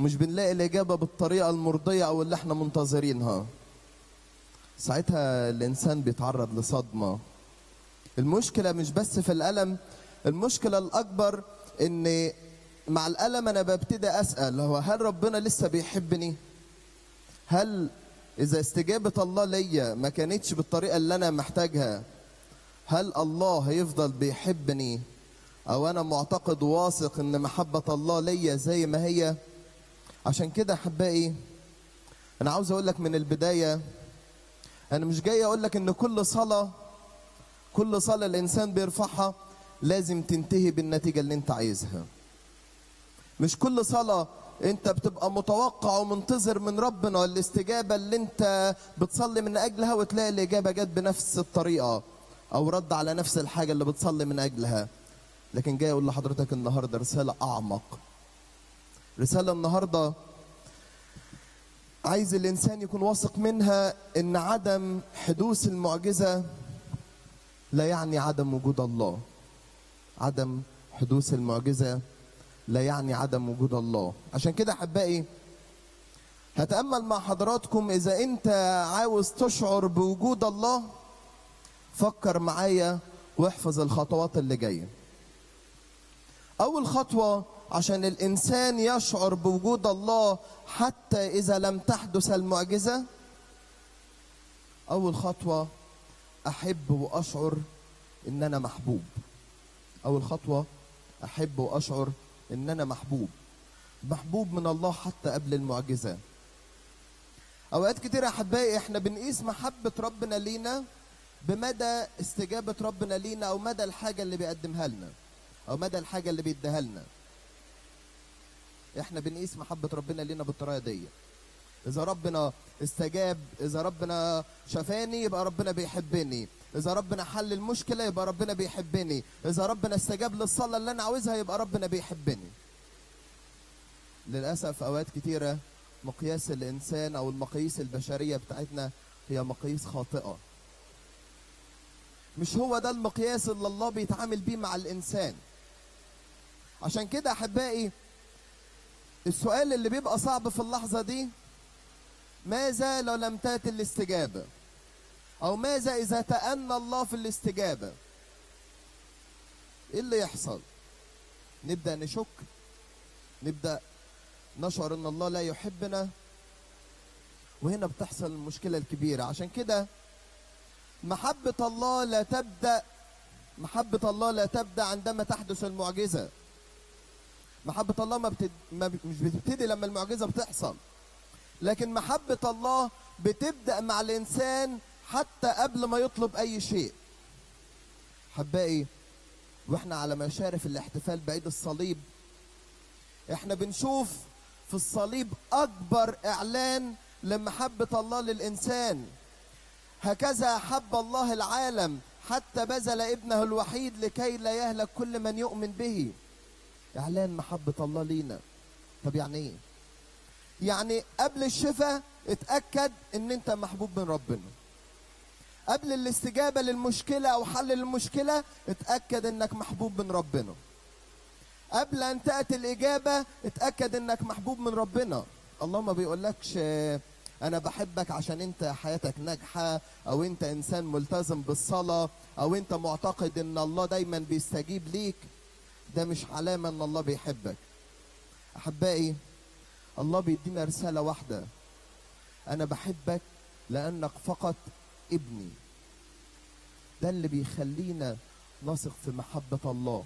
مش بنلاقي الإجابة بالطريقة المرضية أو اللي احنا منتظرينها ساعتها الإنسان بيتعرض لصدمة المشكلة مش بس في الألم المشكلة الأكبر إن مع الألم أنا ببتدي أسأل هو هل ربنا لسه بيحبني؟ هل إذا استجابة الله ليا ما كانتش بالطريقة اللي أنا محتاجها هل الله هيفضل بيحبني أو أنا معتقد واثق إن محبة الله ليا زي ما هي عشان كده أحبائي أنا عاوز أقول لك من البداية أنا مش جاي أقول لك إن كل صلاة كل صلاة الإنسان بيرفعها لازم تنتهي بالنتيجة اللي أنت عايزها مش كل صلاة انت بتبقى متوقع ومنتظر من ربنا الاستجابة اللي انت بتصلي من اجلها وتلاقي الاجابة جت بنفس الطريقة او رد على نفس الحاجة اللي بتصلي من اجلها لكن جاي اقول لحضرتك النهاردة رسالة اعمق رسالة النهاردة عايز الانسان يكون واثق منها ان عدم حدوث المعجزة لا يعني عدم وجود الله عدم حدوث المعجزه لا يعني عدم وجود الله عشان كده احبائي هتامل مع حضراتكم اذا انت عاوز تشعر بوجود الله فكر معايا واحفظ الخطوات اللي جايه اول خطوه عشان الانسان يشعر بوجود الله حتى اذا لم تحدث المعجزه اول خطوه احب واشعر ان انا محبوب اول خطوه احب واشعر ان انا محبوب محبوب من الله حتى قبل المعجزه اوقات كتير احبائي احنا بنقيس محبه ربنا لينا بمدى استجابه ربنا لينا او مدى الحاجه اللي بيقدمها لنا او مدى الحاجه اللي بيديها لنا احنا بنقيس محبه ربنا لينا بالطريقه دي اذا ربنا استجاب اذا ربنا شفاني يبقى ربنا بيحبني اذا ربنا حل المشكله يبقى ربنا بيحبني اذا ربنا استجاب للصلاه اللي انا عاوزها يبقى ربنا بيحبني للاسف اوقات كتيره مقياس الانسان او المقاييس البشريه بتاعتنا هي مقاييس خاطئه مش هو ده المقياس اللي الله بيتعامل بيه مع الانسان عشان كده احبائي السؤال اللي بيبقى صعب في اللحظه دي ماذا لو لم تأتي الاستجابة أو ماذا إذا تأنى الله في الاستجابة إيه اللي يحصل نبدأ نشك نبدأ نشعر أن الله لا يحبنا وهنا بتحصل المشكلة الكبيرة عشان كده محبة الله لا تبدأ محبة الله لا تبدأ عندما تحدث المعجزة محبة الله ما, بتد... ما ب... مش بتبتدي لما المعجزة بتحصل لكن محبة الله بتبدأ مع الإنسان حتى قبل ما يطلب أي شيء حبائي واحنا على مشارف الاحتفال بعيد الصليب احنا بنشوف في الصليب أكبر إعلان لمحبة الله للإنسان هكذا حب الله العالم حتى بذل ابنه الوحيد لكي لا يهلك كل من يؤمن به إعلان محبة الله لينا طب يعني إيه؟ يعني قبل الشفاء اتأكد ان انت محبوب من ربنا قبل الاستجابة للمشكلة او حل المشكلة اتأكد انك محبوب من ربنا قبل ان تأتي الاجابة اتأكد انك محبوب من ربنا الله ما بيقولكش انا بحبك عشان انت حياتك ناجحة او انت انسان ملتزم بالصلاة او انت معتقد ان الله دايما بيستجيب ليك ده مش علامة ان الله بيحبك احبائي الله بيدينا رسالة واحدة أنا بحبك لأنك فقط ابني ده اللي بيخلينا نثق في محبة الله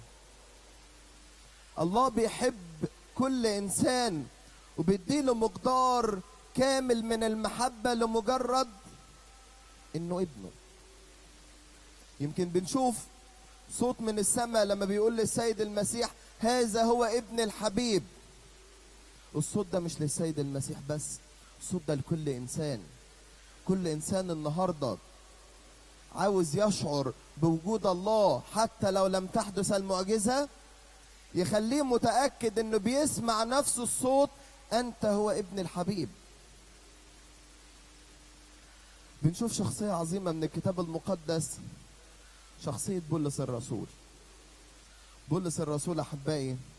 الله بيحب كل إنسان وبيديله مقدار كامل من المحبة لمجرد إنه ابنه يمكن بنشوف صوت من السماء لما بيقول للسيد المسيح هذا هو ابن الحبيب الصوت ده مش للسيد المسيح بس الصوت ده لكل انسان كل انسان النهارده عاوز يشعر بوجود الله حتى لو لم تحدث المعجزه يخليه متاكد انه بيسمع نفس الصوت انت هو ابن الحبيب بنشوف شخصيه عظيمه من الكتاب المقدس شخصيه بولس الرسول بولس الرسول احبائي